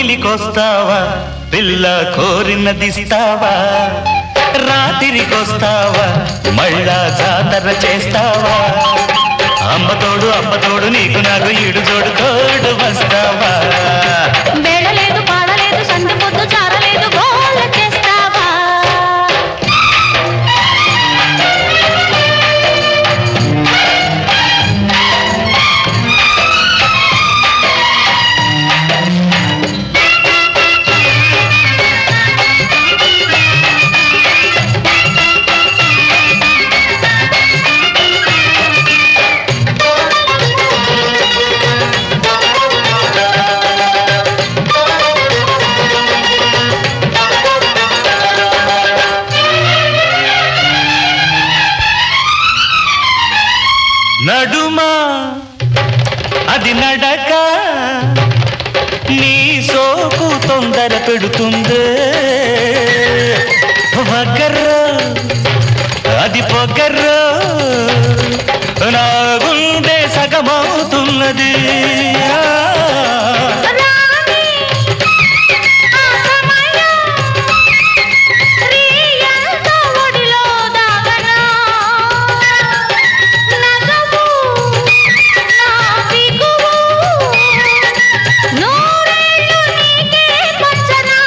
కౌగిలికొస్తావా పిల్ల కోరినదిస్తావా రాత్రికొస్తావా మళ్ళా జాతర చేస్తావా అమ్మతోడు అమ్మతోడు నీకు నాకు ఈడు జోడు తోడు వస్తావా వేళలేదు పాడలేదు సంధి పొద్దు చారలేదు గోల చేస్తావా నడుమా అది నడక నీ సోకు తొందర పెడుతుంది వగర్రో అది పొగర్రో నా గుండె సగమవుతున్నది రాణి ఆ సమయం రీయంతో ఒడిలో దాగనా నగవు నా బిగువు నూరేళ్ళు నీకే పంచనా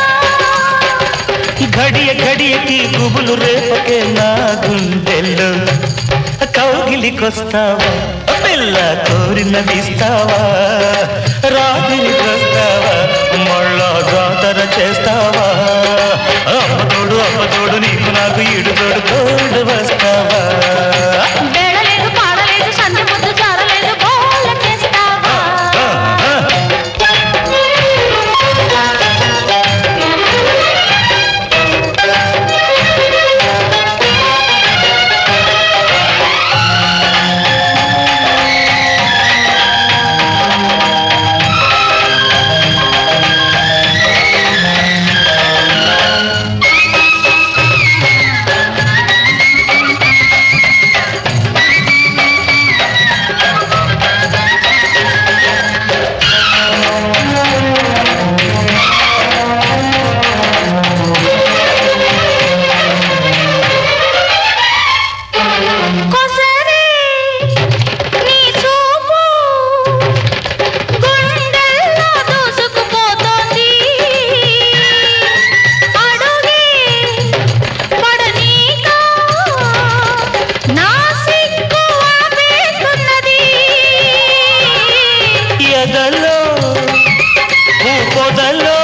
గడియ గడియకి గుబులు రేపకే నా గుండెల్లో కౌగిలికొస్తావా పిల్ల కోరినదిస్తావా రాత్రికొస్తావా మళ్ళా జాతర చేస్తావా అమ్మతోడు అమ్మతోడు నీకు నాకు ఈడు తోడు తోడు వస్తావా వేళలేదు పాడలేదు సంధి పొద్దు చారలేదు గోల చేస్తావా కొసరే నీ చూపు గుండెల్లో దూసుకుపోతోంది అడుగే పడనీక నా సిగ్గు ఆపేస్తున్నది ఎదలో ఊ పొదలో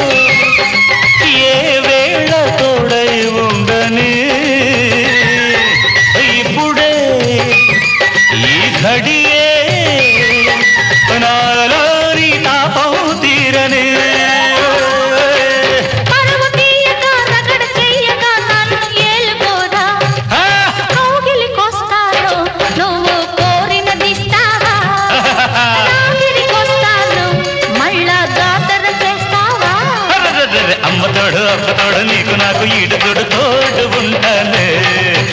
ఏ వేళ తోడై ఉండని ఇప్పుడే ఈ ఘడియే నాలోని తాపం తీరని పరువు తీయక రగడ చెయ్యక నన్ను ఏలుకోదా ఆ! కౌగిలికొస్తాను నువ్వు కోరినదిస్తావా రాగిరికొస్తాను మళ్ళా జాతర చేస్తావా అరెరెరెరె, అమ్మతోడు అమ్మతోడు నీకు నాకు ఈడు తోడు తోడు ఉంటానే